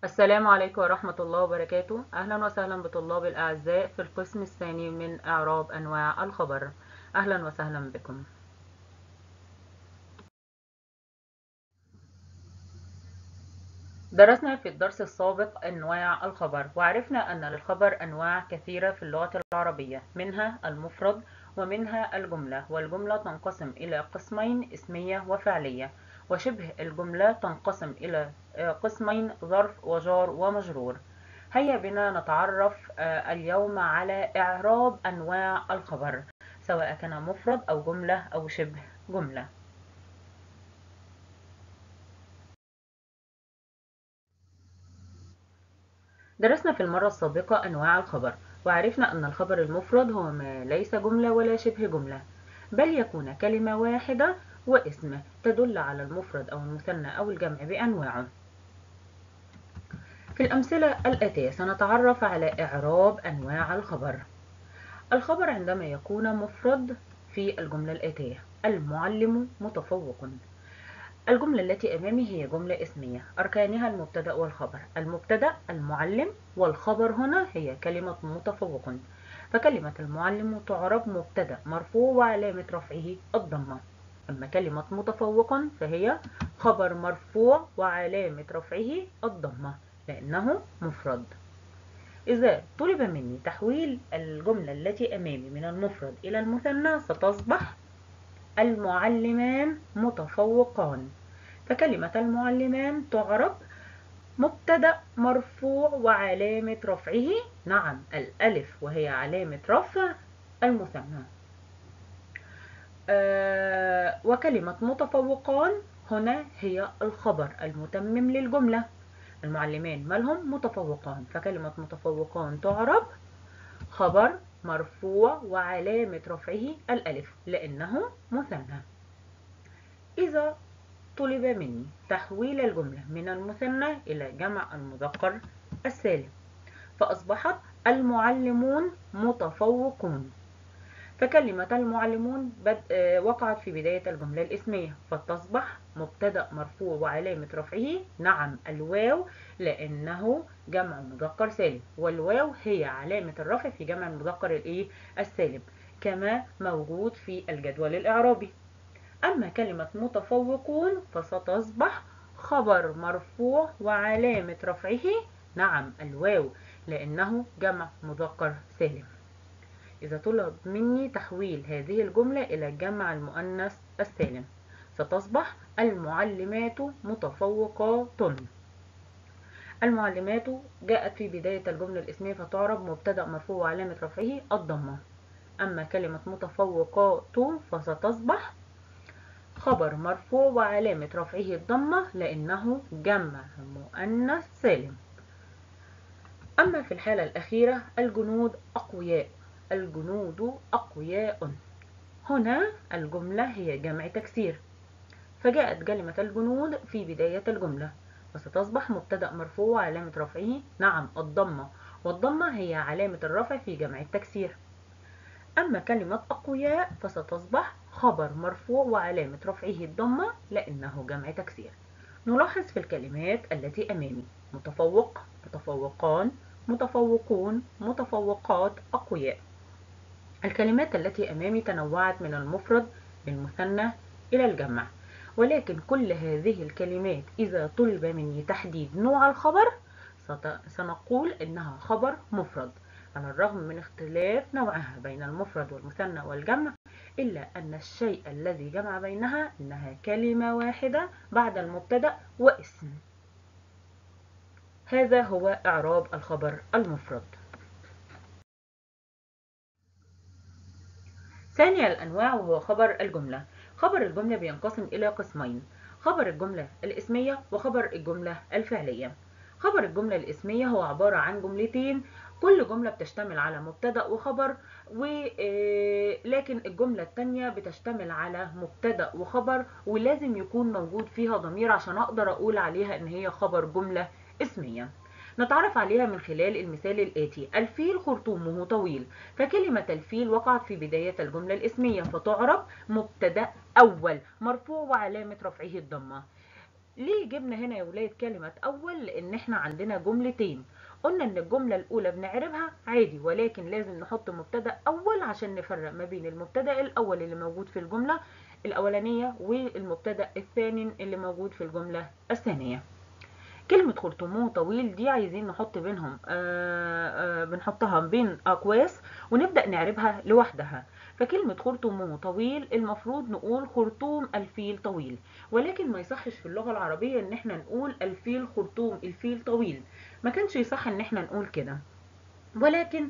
السلام عليكم ورحمة الله وبركاته أهلا وسهلا بطلاب الأعزاء في القسم الثاني من إعراب أنواع الخبر أهلا وسهلا بكم درسنا في الدرس السابق أنواع الخبر وعرفنا أن للخبر أنواع كثيرة في اللغة العربية منها المفرد ومنها الجملة والجملة تنقسم إلى قسمين اسمية وفعلية وشبه الجملة تنقسم إلى قسمين ظرف وجار ومجرور هيا بنا نتعرف اليوم على إعراب أنواع الخبر سواء كان مفرد أو جملة أو شبه جملة درسنا في المرة السابقة أنواع الخبر وعرفنا أن الخبر المفرد هو ما ليس جملة ولا شبه جملة بل يكون كلمة واحدة واسم تدل على المفرد أو المثنى أو الجمع بأنواعه في الأمثلة الآتية سنتعرف على إعراب أنواع الخبر الخبر عندما يكون مفرد في الجملة الآتية المعلم متفوق الجملة التي أمامي هي جملة اسمية أركانها المبتدأ والخبر المبتدأ المعلم والخبر هنا هي كلمة متفوق فكلمة المعلم تعرب مبتدأ مرفوع وعلامة رفعه الضمة أما كلمة متفوق فهي خبر مرفوع وعلامة رفعه الضمة لأنه مفرد إذا طلب مني تحويل الجملة التي أمامي من المفرد إلى المثنى ستصبح المعلمان متفوقان فكلمة المعلمان تعرب مبتدأ مرفوع وعلامة رفعه نعم الألف وهي علامة رفع المثنى آه وكلمة متفوقان هنا هي الخبر المتمم للجملة المعلمان مالهم متفوقان فكلمة متفوقان تعرب خبر مرفوع وعلامة رفعه الألف لأنه مثنى إذا طلب مني تحويل الجملة من المثنى إلى جمع المذكر السالم فأصبحت المعلمون متفوقون فكلمة المعلمون بد... وقعت في بداية الجملة الاسمية فتصبح مبتدأ مرفوع وعلامة رفعه نعم الواو لأنه جمع مذكر سالم والواو هي علامة الرفع في جمع المذكر الايه السالم كما موجود في الجدول الإعرابي أما كلمة متفوقون فستصبح خبر مرفوع وعلامة رفعه نعم الواو لأنه جمع مذكر سالم إذا طلب مني تحويل هذه الجملة إلى جمع المؤنث السالم ستصبح المعلمات متفوقات المعلمات جاءت في بداية الجملة الاسمية فتعرب مبتدأ مرفوع وعلامة رفعه الضمة أما كلمة متفوقات فستصبح خبر مرفوع وعلامة رفعه الضمة لأنه جمع مؤنث سالم أما في الحالة الأخيرة الجنود أقوياء الجنود أقوياء هنا الجملة هي جمع تكسير فجاءت كلمة الجنود في بداية الجملة وستصبح مبتدأ مرفوع وعلامة رفعه نعم الضمة والضمة هي علامة الرفع في جمع التكسير أما كلمة أقوياء فستصبح خبر مرفوع وعلامة رفعه الضمة لأنه جمع تكسير نلاحظ في الكلمات التي أمامي متفوق متفوقان متفوقون متفوقات أقوياء الكلمات التي أمامي تنوعت من المفرد للمثنى إلى الجمع ولكن كل هذه الكلمات إذا طلب مني تحديد نوع الخبر سنقول إنها خبر مفرد على الرغم من اختلاف نوعها بين المفرد والمثنى والجمع إلا أن الشيء الذي جمع بينها إنها كلمة واحدة بعد المبتدأ واسم هذا هو إعراب الخبر المفرد ثاني الأنواع وهو خبر الجملة خبر الجملة بينقسم إلى قسمين خبر الجملة الاسمية وخبر الجملة الفعلية خبر الجملة الاسمية هو عبارة عن جملتين كل جملة بتشتمل على مبتدأ وخبر ولكن الجملة التانية بتشتمل على مبتدأ وخبر ولازم يكون موجود فيها ضمير عشان أقدر أقول عليها إن هي خبر جملة اسمية نتعرف عليها من خلال المثال الآتي الفيل خرطومه طويل فكلمة الفيل وقعت في بداية الجملة الاسمية فتعرب مبتدأ أول مرفوع وعلامة رفعه الضمة ليه جبنا هنا يا ولاد كلمة أول لأن احنا عندنا جملتين قلنا ان الجملة الأولى بنعربها عادي ولكن لازم نحط مبتدأ أول عشان نفرق ما بين المبتدأ الأول اللي موجود في الجملة الأولانية والمبتدأ الثاني اللي موجود في الجملة الثانية كلمة خرطومه طويل دي عايزين نحط بينهم آآ آآ بنحطها بين أقواس ونبدأ نعربها لوحدها فكلمة خرطومه طويل المفروض نقول خرطوم الفيل طويل ولكن ما يصحش في اللغة العربية ان احنا نقول الفيل خرطوم الفيل طويل ما كانش يصح ان احنا نقول كده ولكن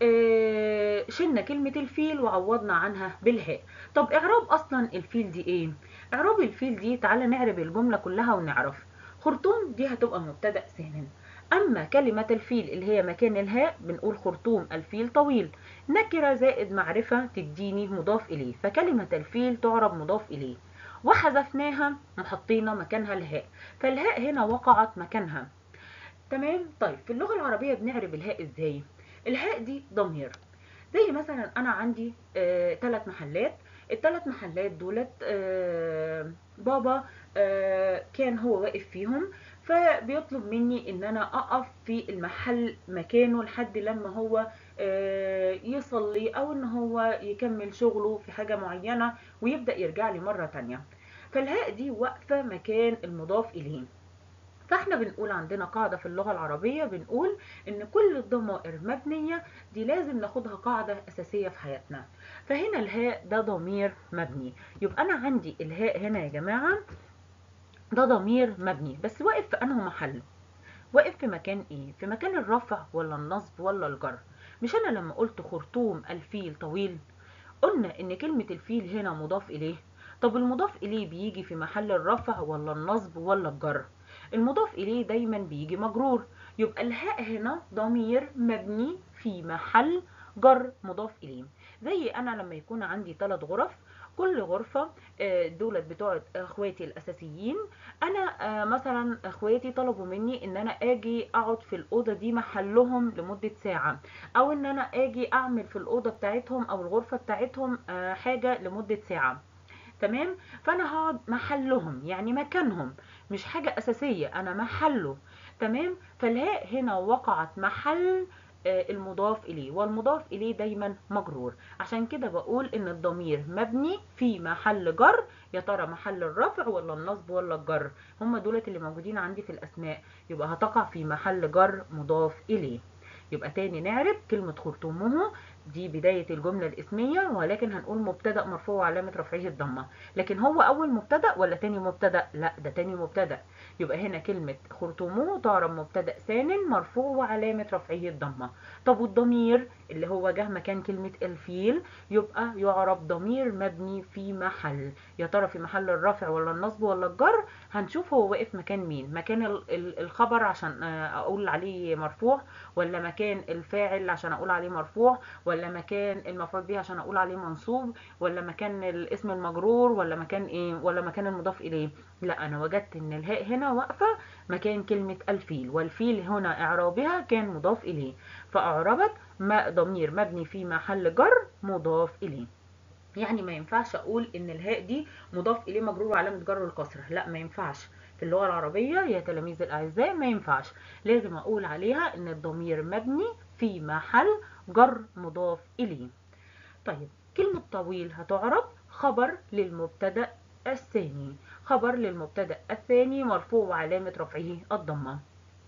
آه شلنا كلمة الفيل وعوضنا عنها بالهاء طب اعراب اصلا الفيل دي ايه اعراب الفيل دي تعالى نعرب الجملة كلها ونعرف خرطوم دي هتبقى مبتدأ ثان اما كلمة الفيل اللي هي مكان الهاء بنقول خرطوم الفيل طويل نكرة زائد معرفة تديني مضاف اليه فكلمة الفيل تعرب مضاف اليه وحذفناها وحطينا مكانها الهاء فالهاء هنا وقعت مكانها تمام طيب في اللغة العربية بنعرب الهاء ازاي الهاء دي ضمير زي مثلا انا عندي ثلاث آه محلات الثلاث محلات دولت آه بابا آه كان هو واقف فيهم فبيطلب مني ان انا اقف في المحل مكانه لحد لما هو يصلي او ان هو يكمل شغله في حاجة معينة ويبدأ يرجع لي مرة تانية فالهاء دي واقفة مكان المضاف اليه فاحنا بنقول عندنا قاعدة في اللغة العربية بنقول ان كل الضمائر مبنية دي لازم ناخدها قاعدة اساسية في حياتنا فهنا الهاء ده ضمير مبني يبقى انا عندي الهاء هنا يا جماعة ده ضمير مبني بس واقف في انه محل واقف في مكان ايه في مكان الرفع ولا النصب ولا الجر مش انا لما قلت خرطوم الفيل طويل قلنا ان كلمة الفيل هنا مضاف اليه طب المضاف اليه بيجي في محل الرفع ولا النصب ولا الجر المضاف اليه دايما بيجي مجرور يبقى الهاء هنا ضمير مبني في محل جر مضاف اليه زي انا لما يكون عندي ثلاث غرف كل غرفة دولت بتوع اخواتي الاساسيين انا مثلا اخواتي طلبوا مني ان انا اجي اقعد في الاوضة دي محلهم لمدة ساعة او ان انا اجي اعمل في الاوضة بتاعتهم او الغرفة بتاعتهم حاجة لمدة ساعة تمام فانا هقعد محلهم يعني مكانهم مش حاجة اساسية انا محله تمام فالهاء هنا وقعت محل المضاف إليه والمضاف إليه دايما مجرور عشان كده بقول إن الضمير مبني في محل جر يا ترى محل الرفع ولا النصب ولا الجر هم دولت اللي موجودين عندي في الأسماء يبقى هتقع في محل جر مضاف إليه يبقى تاني نعرف كلمة خرطومه دي بداية الجملة الاسمية ولكن هنقول مبتدأ مرفوع علامة رفعه الضمة لكن هو أول مبتدأ ولا تاني مبتدأ لا ده تاني مبتدأ يبقى هنا كلمة خرطومه تعرب مبتدأ ثان مرفوع وعلامة رفعه الضمة طب والضمير اللي هو جه مكان كلمة الفيل يبقى يعرب ضمير مبني في محل يا ترى في محل الرفع ولا النصب ولا الجر هنشوف هو واقف مكان مين مكان الخبر عشان أقول عليه مرفوع ولا مكان الفاعل عشان أقول عليه مرفوع ولا مكان المفعول به عشان اقول عليه منصوب ولا مكان الاسم المجرور ولا مكان ايه ولا مكان المضاف اليه لا انا وجدت ان الهاء هنا واقفه مكان كلمه الفيل والفيل هنا اعرابها كان مضاف اليه فاعربت ما ضمير مبني في محل جر مضاف اليه يعني ما ينفعش اقول ان الهاء دي مضاف اليه مجرور وعلامه جر الكسره لا ما ينفعش في اللغه العربيه يا تلاميذ الاعزاء ما ينفعش لازم اقول عليها ان الضمير مبني في محل جر مضاف إليه طيب كلمة طويل هتعرب خبر للمبتدأ الثاني خبر للمبتدأ الثاني مرفوع وعلامة رفعه الضمة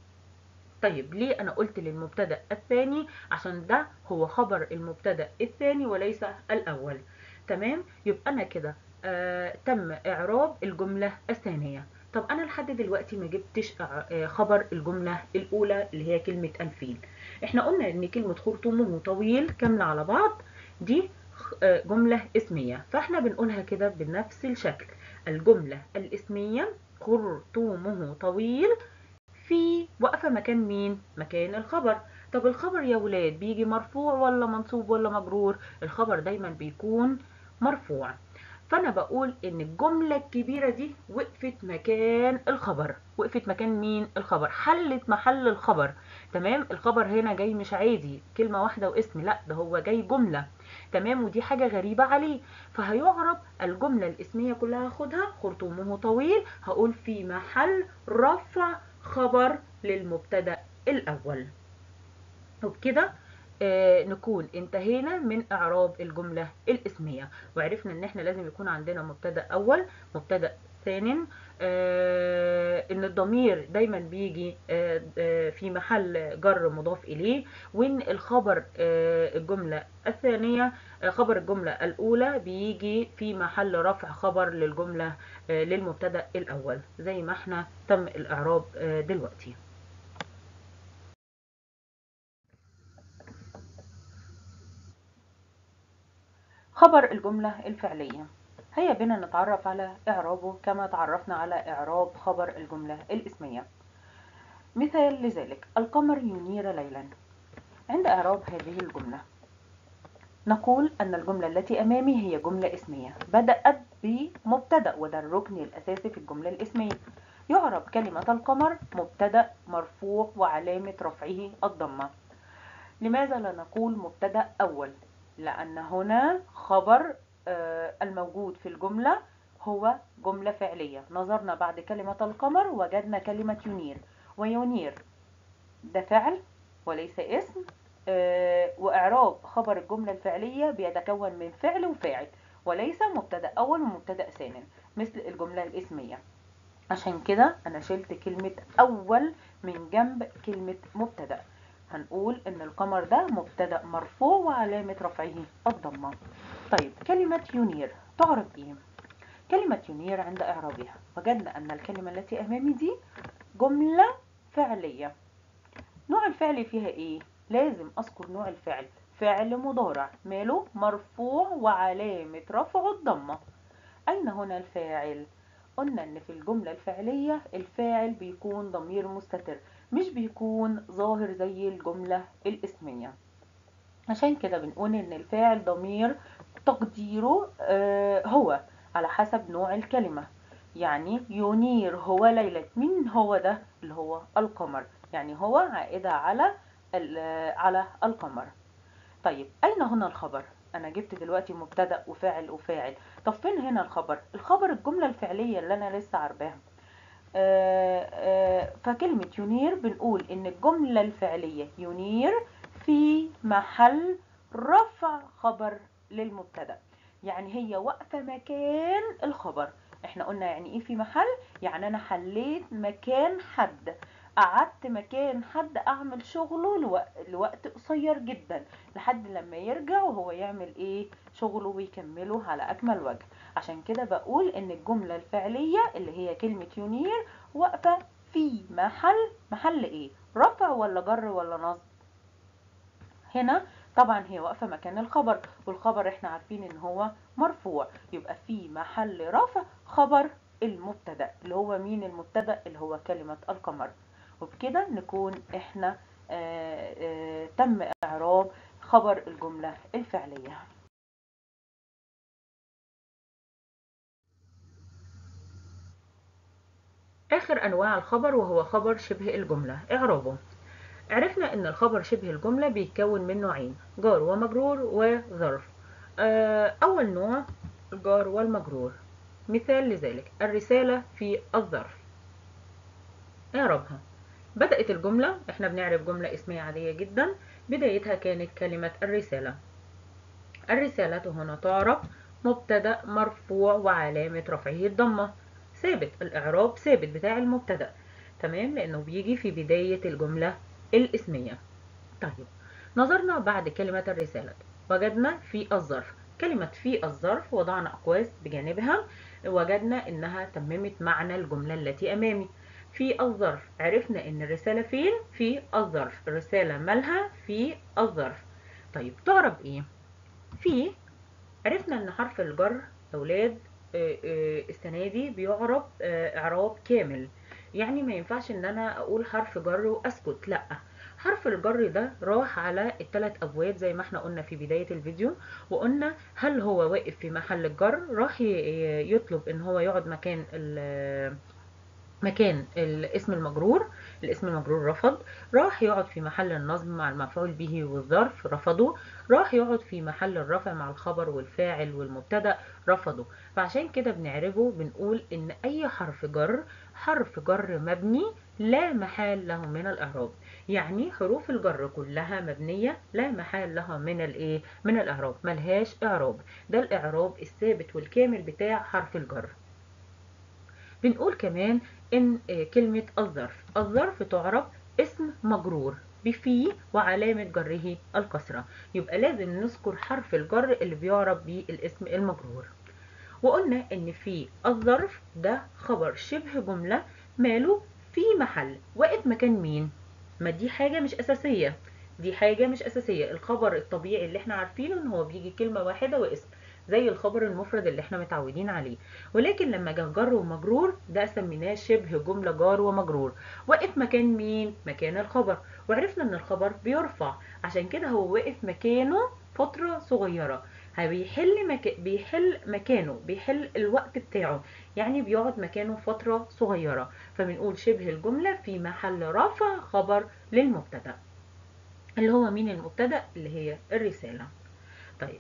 طيب ليه أنا قلت للمبتدأ الثاني عشان ده هو خبر المبتدأ الثاني وليس الأول تمام يبقى أنا كده آه تم إعراب الجملة الثانية طب أنا لحد دلوقتي ما جبتش خبر الجملة الأولى اللي هي كلمة الفيل احنا قلنا ان كلمة خرطومه طويل كاملة على بعض دي جملة اسمية فاحنا بنقولها كده بنفس الشكل الجملة الاسمية خرطومه طويل في واقفة مكان مين؟ مكان الخبر طب الخبر يا ولاد بيجي مرفوع ولا منصوب ولا مجرور؟ الخبر دايما بيكون مرفوع فانا بقول ان الجمله الكبيره دي وقفت مكان الخبر وقفت مكان مين الخبر حلت محل الخبر تمام الخبر هنا جاي مش عادي كلمه واحده واسم لا ده هو جاي جمله تمام ودي حاجة غريبة عليه فهيعرب الجملة الاسمية كلها خدها خرطومه طويل هقول في محل رفع خبر للمبتدأ الأول وبكده آه نكون انتهينا من اعراب الجملة الاسمية وعرفنا ان احنا لازم يكون عندنا مبتدأ اول مبتدأ ثاني آه ان الضمير دايما بيجي آه آه في محل جر مضاف اليه وان الخبر آه الجملة الثانية آه خبر الجملة الاولى بيجي في محل رفع خبر للجملة آه للمبتدأ الاول زي ما احنا تم الاعراب آه دلوقتي خبر الجملة الفعلية هيا بنا نتعرف على إعرابه كما تعرفنا على إعراب خبر الجملة الاسمية مثال لذلك القمر ينير ليلا عند إعراب هذه الجملة نقول أن الجملة التي أمامي هي جملة اسمية بدأت بمبتدأ وده الركن الأساسي في الجملة الاسمية يعرب كلمة القمر مبتدأ مرفوع وعلامة رفعه الضمة لماذا لا نقول مبتدأ أول لأن هنا خبر الموجود في الجملة هو جملة فعلية نظرنا بعد كلمة القمر وجدنا كلمة ينير وينير ده فعل وليس اسم وإعراب خبر الجملة الفعلية بيتكون من فعل وفاعل وليس مبتدأ أول ومبتدأ ثاني مثل الجملة الاسمية عشان كده أنا شلت كلمة أول من جنب كلمة مبتدأ هنقول ان القمر ده مبتدا مرفوع وعلامه رفعه الضمه طيب كلمه ينير تعرف ايه كلمه ينير عند اعرابها وجدنا ان الكلمه التي امامي دي جمله فعليه نوع الفعل فيها ايه لازم اذكر نوع الفعل فعل مضارع ماله مرفوع وعلامه رفعه الضمه اين هنا الفاعل قلنا ان في الجمله الفعليه الفاعل بيكون ضمير مستتر مش بيكون ظاهر زي الجملة الاسمية عشان كده بنقول ان الفاعل ضمير تقديره آه هو على حسب نوع الكلمة يعني ينير هو ليلة مين هو ده اللي هو القمر يعني هو عائدة على على القمر طيب اين هنا الخبر انا جبت دلوقتي مبتدا وفاعل وفاعل طب فين هنا الخبر الخبر الجمله الفعليه اللي انا لسه عارفاها آآ آآ فكلمة ينير بنقول إن الجملة الفعلية ينير في محل رفع خبر للمبتدأ يعني هي واقفة مكان الخبر احنا قلنا يعني ايه في محل يعني انا حليت مكان حد قعدت مكان حد اعمل شغله لوقت, لوقت قصير جدا لحد لما يرجع وهو يعمل ايه شغله ويكمله على اكمل وجه عشان كده بقول ان الجملة الفعلية اللي هي كلمة ينير واقفة في محل محل ايه رفع ولا جر ولا نصب هنا طبعا هي واقفة مكان الخبر والخبر احنا عارفين ان هو مرفوع يبقى في محل رفع خبر المبتدا اللي هو مين المبتدا اللي هو كلمة القمر وبكده نكون احنا آآ آآ تم اعراب خبر الجملة الفعلية آخر أنواع الخبر وهو خبر شبه الجملة إعرابه عرفنا ان الخبر شبه الجملة بيتكون من نوعين جار ومجرور وظرف اول نوع الجار والمجرور مثال لذلك الرسالة في الظرف اعربها بدأت الجملة احنا بنعرف جملة اسمية عادية جدا بدايتها كانت كلمة الرسالة الرسالة هنا تعرف مبتدأ مرفوع وعلامة رفعه الضمة ثابت الاعراب ثابت بتاع المبتدأ تمام لانه بيجي في بداية الجملة الاسمية طيب نظرنا بعد كلمة الرسالة وجدنا في الظرف كلمة في الظرف وضعنا أقواس بجانبها وجدنا إنها تممت معنى الجملة التي أمامي في الظرف عرفنا إن الرسالة فين في الظرف الرسالة مالها في الظرف طيب تعرب إيه في عرفنا إن حرف الجر أولاد السنة دي بيعرب إعراب كامل يعني ما ينفعش ان انا اقول حرف جر واسكت لا حرف الجر ده راح على الثلاث ابواب زي ما احنا قلنا في بداية الفيديو وقلنا هل هو واقف في محل الجر راح يطلب ان هو يقعد مكان مكان الاسم المجرور الاسم المجرور رفض راح يقعد في محل النصب مع المفعول به والظرف رفضه راح يقعد في محل الرفع مع الخبر والفاعل والمبتدا رفضه فعشان كده بنعربه بنقول ان اي حرف جر حرف جر مبني لا محال له من الاعراب يعني حروف الجر كلها مبنيه لا محال لها من الايه من الاعراب ملهاش اعراب ده الاعراب الثابت والكامل بتاع حرف الجر بنقول كمان ان كلمة الظرف الظرف تعرب اسم مجرور بفي وعلامة جره الكسرة يبقى لازم نذكر حرف الجر اللي بيعرب بالاسم المجرور وقلنا ان في الظرف ده خبر شبه جملة ماله في محل واقف مكان مين ما دي حاجة مش اساسية دي حاجة مش اساسية الخبر الطبيعي اللي احنا عارفينه ان هو بيجي كلمة واحدة واسم زي الخبر المفرد اللي احنا متعودين عليه ولكن لما جه جر ومجرور ده سميناه شبه جملة جار ومجرور واقف مكان مين مكان الخبر وعرفنا ان الخبر بيرفع عشان كده هو واقف مكانه فترة صغيرة بيحل مك... بيحل مكانه بيحل الوقت بتاعه يعني بيقعد مكانه فترة صغيرة فبنقول شبه الجملة في محل رفع خبر للمبتدأ اللي هو مين المبتدأ اللي هي الرسالة طيب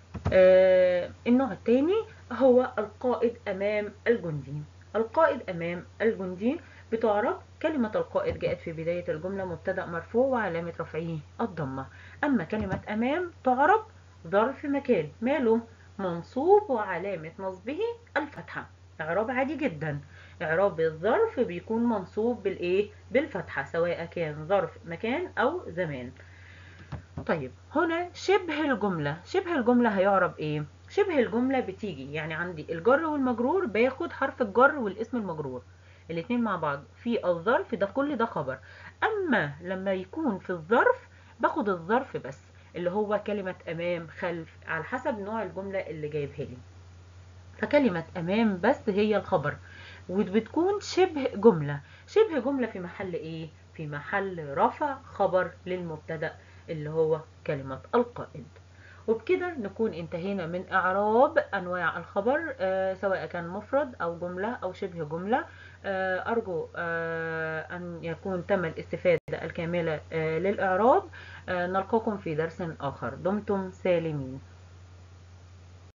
آه النوع الثاني هو القائد أمام الجندي القائد أمام الجندي بتعرب كلمة القائد جاءت في بداية الجملة مبتدأ مرفوع وعلامة رفعه الضمة أما كلمة أمام تعرب ظرف مكان ماله منصوب وعلامة نصبه الفتحة إعراب عادي جدا إعراب الظرف بيكون منصوب بالإيه بالفتحة سواء كان ظرف مكان أو زمان طيب هنا شبه الجملة شبه الجملة هيعرب ايه شبه الجملة بتيجي يعني عندي الجر والمجرور باخد حرف الجر والاسم المجرور الاتنين مع بعض في الظرف ده كل ده خبر اما لما يكون في الظرف باخد الظرف بس اللي هو كلمة امام خلف على حسب نوع الجملة اللي جايبها لي فكلمة امام بس هي الخبر وبتكون شبه جملة شبه جملة في محل ايه في محل رفع خبر للمبتدأ اللي هو كلمة القائد وبكده نكون انتهينا من إعراب أنواع الخبر آه سواء كان مفرد أو جملة أو شبه جملة آه أرجو آه أن يكون تم الاستفادة الكاملة للإعراب نلقاكم في درس آخر دمتم سالمين